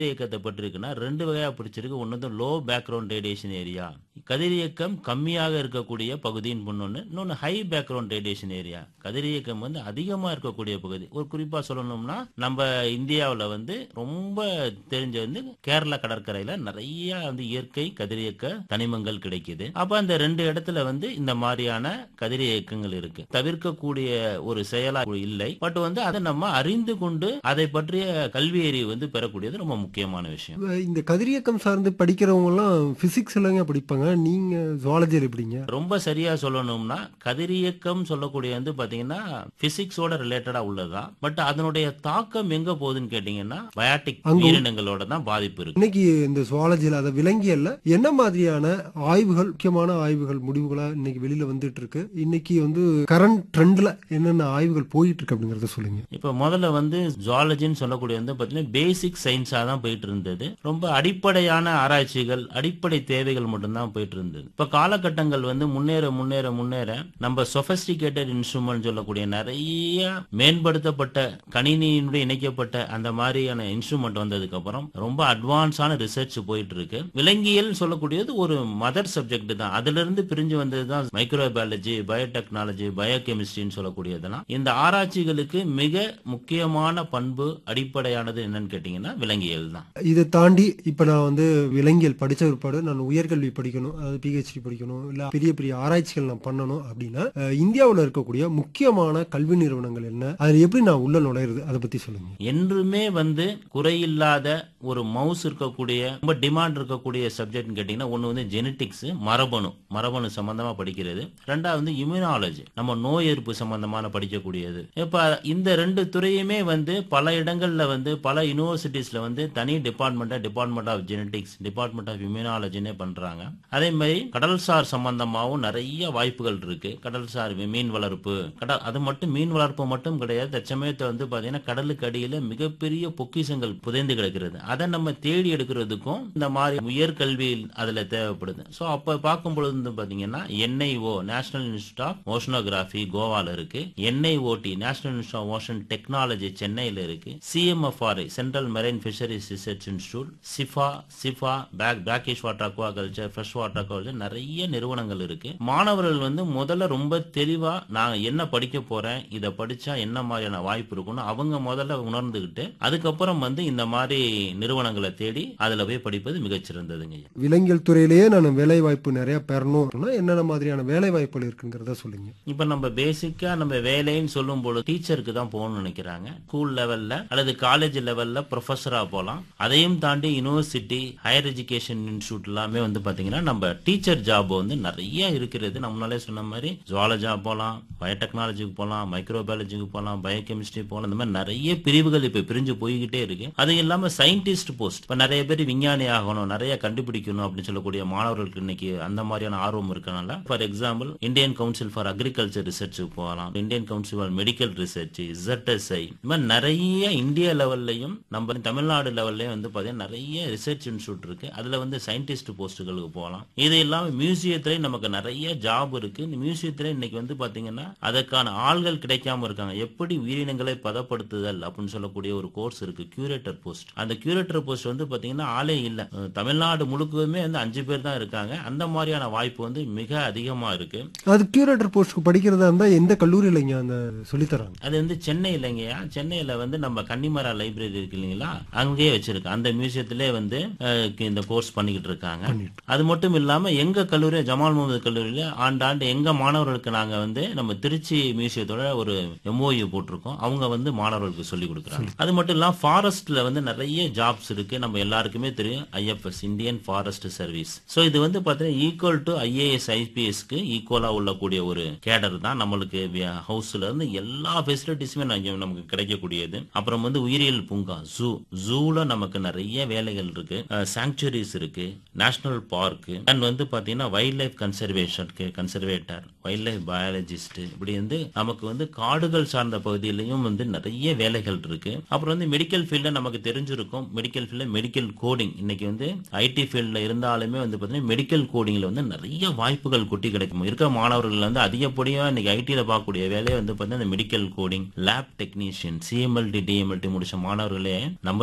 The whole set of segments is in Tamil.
இயக்கத்தை பற்றி இருக்குன்னா ரெண்டு வகையா பிரிச்சிருக்கு ஒன்று வந்து லோ பேக்ரவுண்ட் ரேடியேஷன் ஏரியா கதிரியக்கம் கம்மியாக இருக்கக்கூடிய பகுதின்னு பொண்ணு இன்னொன்று ஹை பேக்ரவுண்ட் ரேடியேஷன் ஏரியா கதிரியக்கம் வந்து அதிகமாக இருக்கக்கூடிய பகுதி ஒரு குறிப்பாக சொல்லணும்னா நம்ம இந்தியாவில் வந்து ரொம்ப தெரிஞ்ச வந்து கேரளா கடற்கரையில் நிறைய வந்து இயற்கை கதிரியக்க தனிமங்கள் கிடைக்குது அப்போ அந்த ரெண்டு இடத்துல வந்து இந்த மாதிரியான கதிரியக்கங்கள் இருக்கு தவிர்க்கக்கூடிய ஒரு செயலா இல்லை பட் வந்து அதை நம்ம அறிந்து கொண்டு அதை பற்றிய கல்வி அறிவு வந்து பெறக்கூடியது ரொம்ப முக்கியமான விஷயம் இந்த கதிரியக்கம் சார்ந்து படிக்கிறவங்க எல்லாம் பிசிக்ஸ் எல்லாங்க படிப்பாங்க நீங்க ஜுவாலஜியில் எப்படிங்க ரொம்ப சரியா சொல்லணும்னா கதிரியக்கம் சொல்லக்கூடிய வந்து பாத்தீங்கன்னா பிசிக்ஸோட ரிலேட்டடா உள்ளதுதான் பட் அதனுடைய தாக்கம் எங்க போகுதுன்னு கேட்டீங்கன்னா பயாட்டிக் அங்க- உயிரினங்களோட தான் பாதிப்பு இருக்கு இன்னைக்கு இந்த சுவாலஜியில் அதை விலங்கியல்ல என்ன மாதிரியான ஆய்வுகள் முக்கியமான ஆய்வுகள் முடிவுகளா இன்னைக்கு வெளியில வந்துட்டு இருக்கு இன்னைக்கு வந்து கரண்ட் ட்ரெண்ட்ல என்னென்ன ஆய்வுகள் போயிட்டு இருக்கு அப்படிங்கறத சொல்லுங்க இப்ப முதல்ல வந்து ஜுவாலஜின்னு சொல்லக்கூடிய வந்து பாத்தீங்கன்னா பேசிக் சயின்ஸா தான் போயிட்டு இருந்தது ரொம்ப அடிப்படையான ஆராய்ச்சிகள் அடிப்படை தேவைகள் மட்டும்தான் போயிட்டு இருந்தது இப்ப காலகட்டங்கள் வந்து முன்னேற முன்னேற முன்னேற நம்ம சொபஸ்டிகேட்டட் இன்ஸ்ட்ருமெண்ட் சொல்லக்கூடிய நிறைய மேம்படுத்தப்பட்ட கணினியினுடைய இணைக்கப்பட்ட அந்த மாதிரியான இன்ஸ்ட்ருமெண்ட் வந்ததுக்கு அப்புறம் ரொம்ப அட்வான்ஸான ரிசர்ச் போயிட்டு இருக்கு விலங்கியல் சொல்லக்கூடியது ஒரு மதர் சப்ஜெக்ட் தான் அதுல இருந்து பிரிஞ்சு வந்தது தான் மைக்ரோபயாலஜி பயோடெக்னாலஜி பயோகெமிஸ்ட்ரின்னு சொல்லக்கூடியதெல்லாம் இந்த ஆராய்ச்சிகளுக்கு மிக முக்கியமான பண்பு அடிப்படையானது என்னன்னு கேட்டீங்கன்னா விலங்கியல் தான் இதை தாண்டி இப்ப நான் வந்து விலங்கியல் படிச்ச பிற்பாடு நான் உயர்கல்வி படிக்கணும் அதாவது பிஹெச்டி படிக்கணும் இல்ல பெரிய பெரிய ஆராய்ச்சிகள் நான் பண்ணணும் அப்படின்னா அஹ், இந்தியாவுல இருக்கக்கூடிய முக்கியமான கல்வி நிறுவனங்கள் என்ன அதுல எப்படி நான் உள்ள நுழையிறது அதை பத்தி சொல்லுங்க என்றுமே வந்து குறையில்லாத ஒரு மவுஸ் இருக்கக்கூடிய ரொம்ப டிமாண்ட் இருக்கக்கூடிய சப்ஜெக்ட்னு கேட்டீங்கன்னா ஒன்று வந்து ஜெனட்டிக்ஸ் மரபணு மரபணு சம்பந்தமா படிக்கிறது ரெண்டாவது வந்து இம்யூனாலஜி நம்ம நோய் எதிர்ப்பு சம்பந்தமான படிக்கக்கூடியது இப்ப இந்த ரெண்டு துறையுமே வந்து பல இடங்கள்ல வந்து பல யூனிவர்சிட்டிஸ்ல வந்து தனி டிபார்ட்மெண்டா department of genetics department of இம்யூனாலஜினே பண்றாங்க அதே மாதிரி கடல்சார் சம்பந்தமாகவும் நிறைய வாய்ப்புகள் இருக்கு கடல்சார் மீன் வளர்ப்பு கடல் அது மட்டும் மீன் வளர்ப்பு மட்டும் கிடையாது தற்சமயத்தை வந்து பாத்தீங்கன்னா கடலுக்கு அடியில மிகப்பெரிய பொக்கிஷங்கள் புதைந்து கிடக்கிறது அதை நம்ம தேடி எடுக்கிறதுக்கும் இந்த மாதிரி உயர்கல்வி அதுல தேவைப்படுது சோ அப்ப பார்க்கும் பொழுது வந்து பாத்தீங்கன்னா NIO national institute of oceanography கோவால இருக்கு NIOT national institute of ocean technology சென்னையில இருக்கு CMFRI central marine fisheries research institute CIFA CIFA back brackish water aquaculture fresh water culture நிறைய நிறுவனங்கள் இருக்கு மாணவர்கள் வந்து முதல்ல ரொம்ப தெளிவா நான் என்ன படிக்க போறேன் இதை படிச்சா என்ன மாதிரியான வாய்ப்பு இருக்கும்னு அவங்க முதல்ல உணர்ந்துகிட்டு அதுக்கப்புறம் வந்து இந்த மாதிரி நிறுவனங்களை தேடி அதுல போய் படிப்பது மிகச்சிறந்ததுங்க ஐயா. விலங்கியல் துறையிலேயே நான் வேலை வாய்ப்பு நிறைய பெறணும் அப்படின்னா என்னென்ன மாதிரியான வேலை வாய்ப்புகள் இருக்குங்கிறத சொல்லுங்க இப்ப நம்ம பேசிக்கா நம்ம வேலைன்னு சொல்லும் பொழுது டீச்சருக்கு தான் போகணும்னு நினைக்கிறாங்க ஸ்கூல் லெவல்ல அல்லது காலேஜ் லெவல்ல ப்ரொஃபஸரா போகலாம் அதையும் தாண்டி யூனிவர்சிட்டி ஹையர் எஜுகேஷன் இன்ஸ்டியூட் எல்லாமே வந்து பாத்தீங்கன்னா நம்ம டீச்சர் ஜாப் வந்து நிறைய இருக்கிறது நம்மளாலே சொன்ன மாதிரி ஜுவாலஜா போகலாம் பயோடெக்னாலஜிக்கு போகலாம் மைக்ரோபயாலஜிக்கு போகலாம் பயோகெமிஸ்ட்ரி போகலாம் இந்த மாதிரி நிறைய பிரிவுகள் இப்ப பிரிஞ்சு போய்கிட்டே இருக்கு அது இல்லாம சயின்டிஸ்ட் போஸ்ட் இப்ப நிறைய பேர் விஞ்ஞானி ஆகணும் நிறைய கண்டுபிடிக்கணும் அப்படின்னு சொல்லக்கூடிய மாணவர்களுக்கு இன்னைக்கு அந்த மாதிரியான ஆர்வம் இருக்கனால for example Indian council for agriculture ரிசர்ச்சுக்கு போகலாம் Indian council for medical research ZSI இந்த மாதிரி நிறைய இந்திய லெவல்லையும் நம்ம தமிழ்நாடு லெவல்லையும் வந்து பாத்தீங்கன்னா நிறைய ரிசர்ச் இன்ஸ்டியூட் இருக்கு அதுல வந்து சயின்டிஸ்ட் போஸ்ட்டுகளுக்கு போகலாம் இது இல்லாம மியூசியத்துல நமக்கு நிறைய ஜாப் இருக்கு இந்த மியூசியத்துல இன்னைக்கு வந்து பாத்தீங்கன்னா அதற்கான ஆள்கள் கிடைக்காம இருக்காங்க எப்படி உயிரினங்களை பதப்படுத்துதல் அப்படின்னு சொல்லக்கூடிய ஒரு கோர்ஸ் இருக்கு கியூரேட்டர் போஸ்ட் அந்த கியூரேட்டர் போஸ்ட் வந்து பாத்தீங்கன்னா ஆளே இல்ல அஹ் தமிழ்நாடு முழுக்கவுமே வந்து அஞ்சு பேர் தான் இருக்காங்க அந்த மாதிரியான வாய்ப்பு வந்து மிக அதிகமா இருக்கு அது கியூரேட்டர் போஸ்ட்க்கு படிக்கிறதா இருந்தா எந்த கல்லூரியில இங்க அந்த சொல்லித்தராங்க அது வந்து சென்னை இல்லைங்கய்யா சென்னையில வந்து நம்ம கன்னிமரா லைப்ரரி இருக்கு இல்லைங்களா அங்கேயே வச்சிருக்கு அந்த மியூசியத்திலே வந்து அஹ், இந்த கோர்ஸ் பண்ணிக்கிட்டு இருக்காங்க அது மட்டும் இல்லாம எங்க கல்லூரி ஜமால் முகமது கல்லூரியில ஆண்டாண்டு எங்க மாணவர்களுக்கு நாங்க வந்து நம்ம திருச்சி மியூசியத்தோட ஒரு எம்ஓயு போட்டிருக்கோம் அவங்க வந்து மாணவர்களுக்கு சொல்லி கொடுக்குறாங்க அது மட்டும் இல்லாம ஃபாரஸ்ட்ல வந்து நிறைய ஜாப்ஸ் இருக்கு நம்ம எல்லாருக்குமே தெரியும் IFS Indian forest service so இது வந்து பாத்தீங்கன்னா ஈக்குவல் டு ஐஏஎஸ் ஐபிஎஸ்க்கு ஈக்குவலா உள்ளக்கூடிய ஒரு கேடர் தான் நம்மளுக்கு ஹவுஸ்ல இருந்து எல்லா ஃபெசிலிட்டிஸுமே நமக்கு கிடைக்கக்கூடியது அப்புறம் வந்து உயிரியல் பூங்கா ஜூ ஜூல நமக்கு நிறைய வேலைகள் இருக்கு சாங்சுரிஸ் இருக்கு நேஷனல் பார்க் அண்ட் வந்து பாத்தீங்கன்னா wildlife conservation conservator wildlife biologist இப்படி வந்து நமக்கு வந்து காடுகள் சார்ந்த பகுதியிலையும் வந்து நிறைய வேலைகள் இருக்கு அப்புறம் வந்து மெடிக்கல் ஃபீல்ட்ல நமக்கு தெரிஞ்சிருக்கும் மெடிக்கல் ஃபீல்ட்ல மெடிக்கல் கோடிங் இன்னைக்கு வந்து ஐடி ஃபீல்ட்ல இருந்தாலுமே வந்து பாத்தீங்கன்னா மெடிக்கல் கோடிங்ல வந்து நிறைய வாய்ப்புகள் கொட்டி கிடைக்கும் இருக்க மாணவர்கள் வந்து அதிகப்படியா இன்னைக்கு ஐடில பார்க்கக்கூடிய வேலையை வந்து பாத்தீங்கன்னா medical coding lab technician CMLT DMLT முடிச்ச மாணவர்களே நம்ம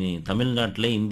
தமிழ்நாட்டில் இந்திய